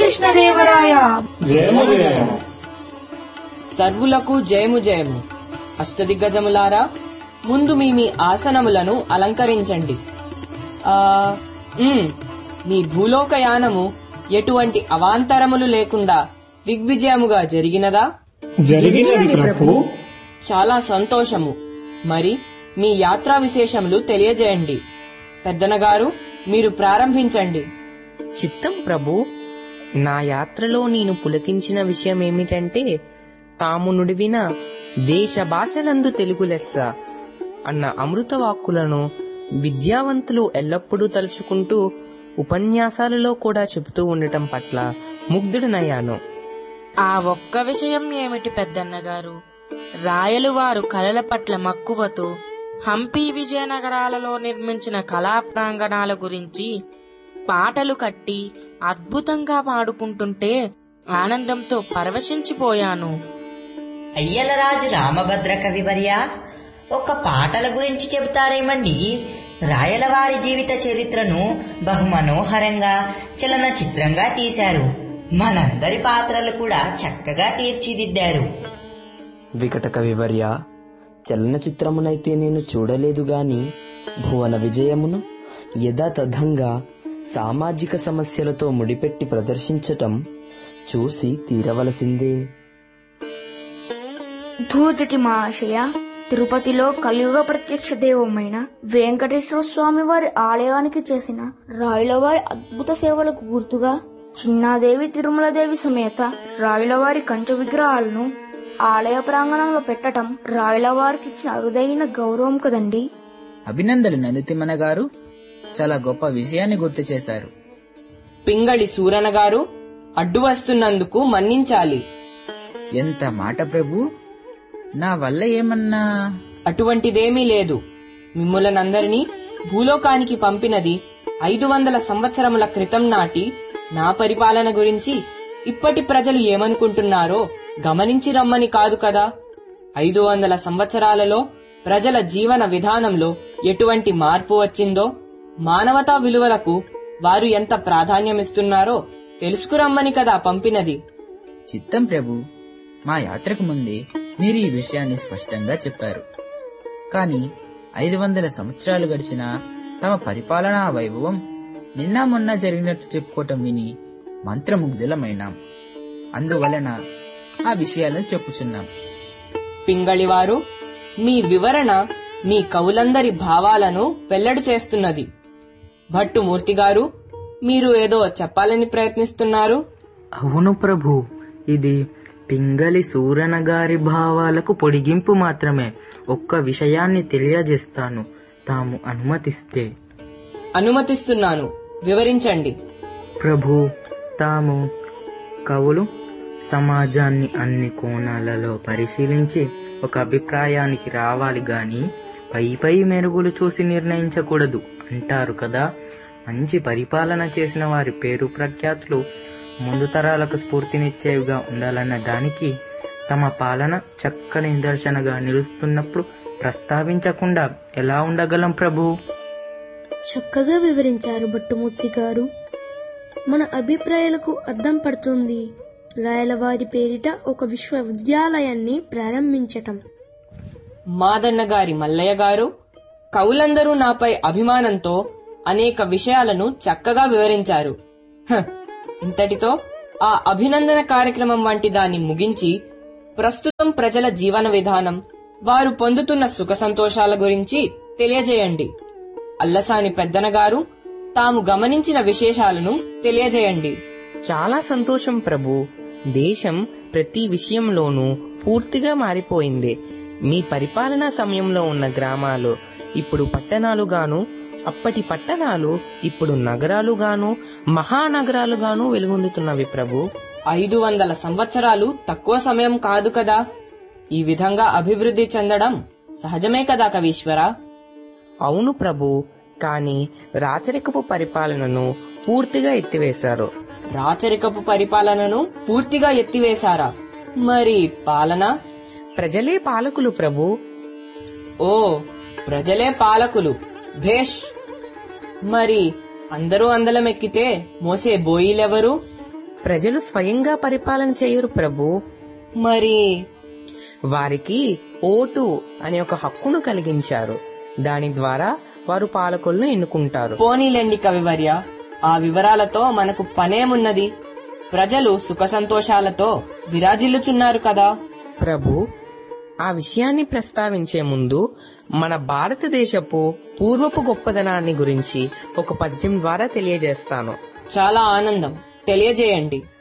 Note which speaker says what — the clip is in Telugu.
Speaker 1: శ్రీకృష్ణదేవరాయ
Speaker 2: జయము జయము
Speaker 3: సర్వులకు జయము జయము అష్టదిగ్గజములారా ముందు మీ మీ ఆసనములను అలంకరించండి ఆ ఉమ్, మీ భూలోక యానము ఎటువంటి అవాంతరములు లేకుండా దిగ్విజయముగా జరిగినదా
Speaker 2: జరిగినది ప్రభు
Speaker 3: చాలా సంతోషము మరి మీ యాత్రా విశేషములు తెలియజేయండి పెద్దనగారు మీరు ప్రారంభించండి
Speaker 4: చిత్తం ప్రభు నా యాత్రలో నేను పులకించిన విషయం ఏమిటంటే తాము నుడివిన దేశ భాషలందు తెలుగు లెస్స అన్న అమృత వాక్కులను విద్యావంతులు ఎల్లప్పుడూ తలుచుకుంటూ ఉపన్యాసాలలో కూడా చెబుతూ ఉండటం పట్ల ముగ్ధుడనయ్యాను
Speaker 5: ఆ ఒక్క విషయం ఏమిటి పెద్దన్నగారు రాయలు వారు కళల పట్ల మక్కువతో హంపి విజయనగరాలలో నిర్మించిన కళా ప్రాంగణాల గురించి పాటలు కట్టి అద్భుతంగా పాడుకుంటుంటే ఆనందంతో పరవశించిపోయాను
Speaker 6: అయ్యలరాజు రామభద్ర కవివర్య ఒక పాటల గురించి చెబుతారేమండి రాయలవారి జీవిత చరిత్రను బహుమనోహరంగా చలనచిత్రంగా తీశారు మనందరి పాత్రలు కూడా చక్కగా తీర్చిదిద్దారు
Speaker 7: వికట కవివర్య చలనచిత్రమునైతే నేను చూడలేదు గాని భువన విజయమును యథాతథంగా సామాజిక సమస్యలతో ముడిపెట్టి ప్రదర్శించటం చూసి తీరవలసిందే
Speaker 1: ధూతటి మహాశయ తిరుపతిలో కలియుగ ప్రత్యక్ష దైవమైన వెంకటేశ్వర స్వామి వారి ఆలయానికి చేసిన రాయులవారి అద్భుత సేవలకు గుర్తుగా చిన్నాదేవి తిరుమలదేవి సమేత రాయులవారి కంచ విగ్రహాలను ఆలయ ప్రాంగణంలో పెట్టడం రాయులవారికి ఇచ్చిన అరుదైన గౌరవం కదండి
Speaker 8: అభినందనలు నందితిమ్మన గారు చాలా గొప్ప విషయాన్ని గుర్తు చేశారు
Speaker 3: పింగళి సూరన గారు అడ్డు వస్తున్నందుకు మన్నించాలి
Speaker 8: ఎంత మాట ప్రభు నా వల్ల ఏమన్నా
Speaker 3: అటువంటిదేమీ లేదు మిమ్ములనందరినీ భూలోకానికి పంపినది ఐదు వందల సంవత్సరముల క్రితం నాటి నా పరిపాలన గురించి ఇప్పటి ప్రజలు ఏమనుకుంటున్నారో గమనించి రమ్మని కాదు కదా ఐదు వందల సంవత్సరాలలో ప్రజల జీవన విధానంలో ఎటువంటి మార్పు వచ్చిందో మానవతా విలువలకు వారు ఎంత ప్రాధాన్యమిస్తున్నారో తెలుసుకురమ్మని కదా పంపినది
Speaker 8: చిత్తం ప్రభు మా యాత్రకు ముందే మీరు ఈ విషయాన్ని స్పష్టంగా చెప్పారు కానీ ఐదు వందల సంవత్సరాలు గడిచినా తమ పరిపాలనా వైభవం నిన్న మొన్న జరిగినట్టు చెప్పుకోవటం విని మంత్రముగ్ధులమైనాం అందువలన ఆ విషయాలను చెప్పుచున్నాం
Speaker 3: పింగళివారు మీ వివరణ మీ కవులందరి భావాలను వెల్లడి చేస్తున్నది భట్టు మూర్తి గారు మీరు ఏదో చెప్పాలని ప్రయత్నిస్తున్నారు
Speaker 4: అవును ప్రభు ఇది పింగళి సూరన గారి భావాలకు పొడిగింపు మాత్రమే ఒక్క విషయాన్ని తెలియజేస్తాను తాము అనుమతిస్తే
Speaker 3: అనుమతిస్తున్నాను వివరించండి
Speaker 4: ప్రభు తాము కవులు సమాజాన్ని అన్ని కోణాలలో పరిశీలించి ఒక అభిప్రాయానికి రావాలి గాని పై పై మెరుగులు చూసి నిర్ణయించకూడదు అంటారు కదా మంచి పరిపాలన చేసిన వారి పేరు ప్రఖ్యాతులు ముందు తరాలకు స్ఫూర్తినిచ్చేవిగా ఉండాలన్న దానికి తమ పాలన చక్కని నిదర్శనగా నిలుస్తున్నప్పుడు ప్రస్తావించకుండా ఎలా ఉండగలం ప్రభు
Speaker 9: చక్కగా వివరించారు భట్టుమూర్తి గారు మన అభిప్రాయాలకు అద్దం పడుతుంది రాయలవారి పేరిట ఒక విశ్వవిద్యాలయాన్ని ప్రారంభించటం
Speaker 3: మాదన్న గారి మల్లయ్య గారు కవులందరూ నాపై అభిమానంతో అనేక విషయాలను చక్కగా వివరించారు హ, ఇంతటితో ఆ అభినందన కార్యక్రమం వంటి దాన్ని ముగించి ప్రస్తుతం ప్రజల జీవన విధానం వారు పొందుతున్న సుఖ సంతోషాల గురించి తెలియజేయండి అల్లసాని పెద్దన గారు తాము గమనించిన విశేషాలను తెలియజేయండి
Speaker 4: చాలా సంతోషం ప్రభు దేశం ప్రతి విషయంలోనూ పూర్తిగా మారిపోయింది మీ పరిపాలనా సమయంలో ఉన్న గ్రామాలు ఇప్పుడు పట్టణాలుగాను అప్పటి పట్టణాలు ఇప్పుడు నగరాలుగాను మహానగరాలుగాను వెలుగొందుతున్నవి ప్రభు
Speaker 3: ఐదు వందల సంవత్సరాలు తక్కువ సమయం కాదు కదా ఈ విధంగా అభివృద్ధి చెందడం సహజమే కదా కవీశ్వర
Speaker 4: అవును ప్రభు కానీ రాచరికపు పరిపాలనను పూర్తిగా ఎత్తివేశారు
Speaker 3: రాచరికపు పరిపాలనను పూర్తిగా ఎత్తివేశారా మరి పాలన
Speaker 4: ప్రజలే పాలకులు ప్రభు
Speaker 3: ఓ ప్రజలే పాలకులు భేష్ మరి అందరూ అందలం ఎక్కితే మోసే బోయిలెవరు
Speaker 4: ప్రజలు స్వయంగా పరిపాలన చేయరు ప్రభు
Speaker 3: మరి
Speaker 4: వారికి ఓటు అనే ఒక హక్కును కలిగించారు దాని ద్వారా వారు పాలకులను ఎన్నుకుంటారు
Speaker 3: పోనీలేండి కవివర్య ఆ వివరాలతో మనకు పనేమున్నది ప్రజలు సుఖ సంతోషాలతో విరాజిల్లుచున్నారు కదా
Speaker 4: ప్రభు ఆ విషయాన్ని ప్రస్తావించే ముందు మన భారతదేశపు పూర్వపు గొప్పదనాన్ని గురించి ఒక పద్యం ద్వారా తెలియజేస్తాను
Speaker 3: చాలా ఆనందం తెలియజేయండి